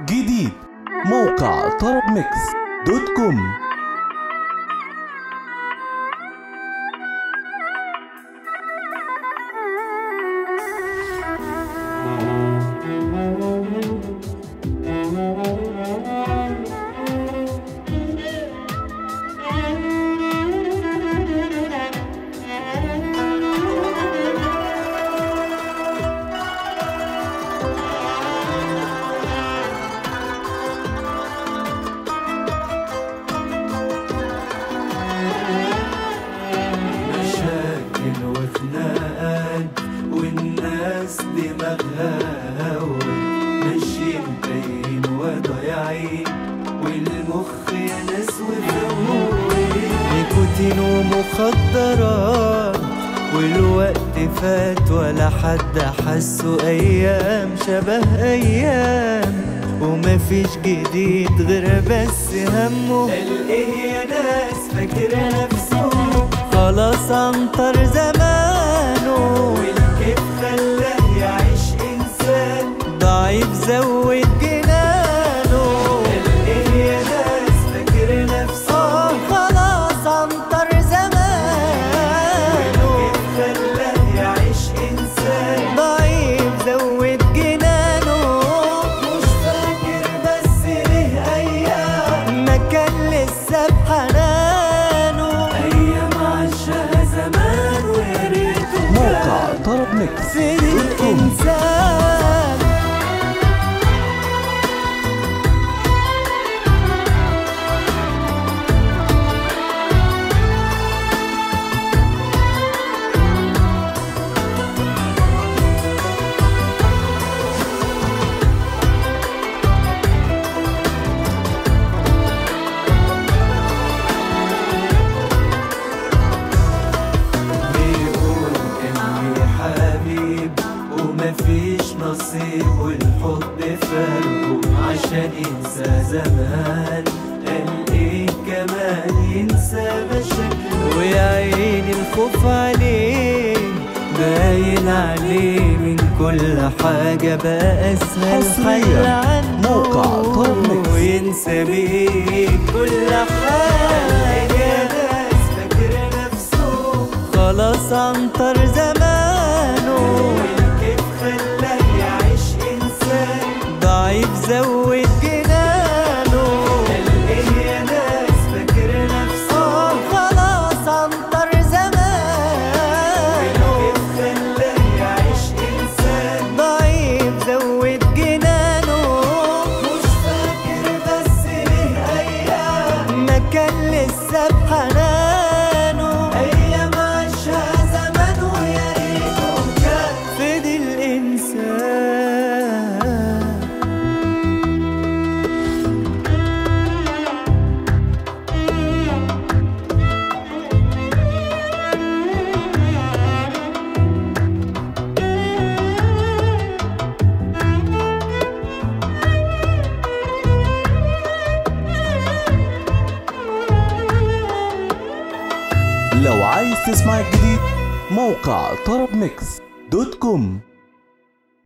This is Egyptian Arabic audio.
جديد موقع طرب ميكس دوت كوم مشاكل وخناقات والناس دماغها هوا ماشيين تايهين وضايعين والمخ يا ناس وفوين نيكوتين ومخدرات والوقت فات ولا حد حسه ايام شبه ايام ومفيش جديد غير بس همه قال ايه يا ناس فاكر نفسه خلاص عنطر زمانه والكيف خلاه يعيش انسان ضعيف زود جنانه قال ايه يا ناس فاكر نفسه خلاص عنطر زمانه والكيف خلاه يعيش انسان ضعيف زود جنانه مش فاكر بس ليه ايام ما كان لسه بحنانه ايام عاشها زمان ويا ريته موقع طرب ميكس في دوت كوم الانسان بيقول كان لي حبيب ومفيش نصيب والحب فرقه عشان ينسى زمان قال ايه كمان ينسى مشاكله ويا عيني الخوف عليه باين عليه من كل حاجة بقى أسهل حصرياً. حل عنه موقع طرب ميكس. وينسى بيه كل حاجة يا ناس فاكر نفسه خلاص عنطر زمانه والكيف خلاه يعيش إنسان ضعيف زود جنانه قال إيه يا ناس فاكر نفسه خلاص عنطر زمانه والكيف خلاه يعيش إنسان ضعيف زود جنانه مش فاكر بس ليه أيام ما كان لسه بحنانه أيام عاشها زمان ويا ريته كان فضل الإنسان لو عايز تسمع الجديد موقع طرب ميكس دوت كوم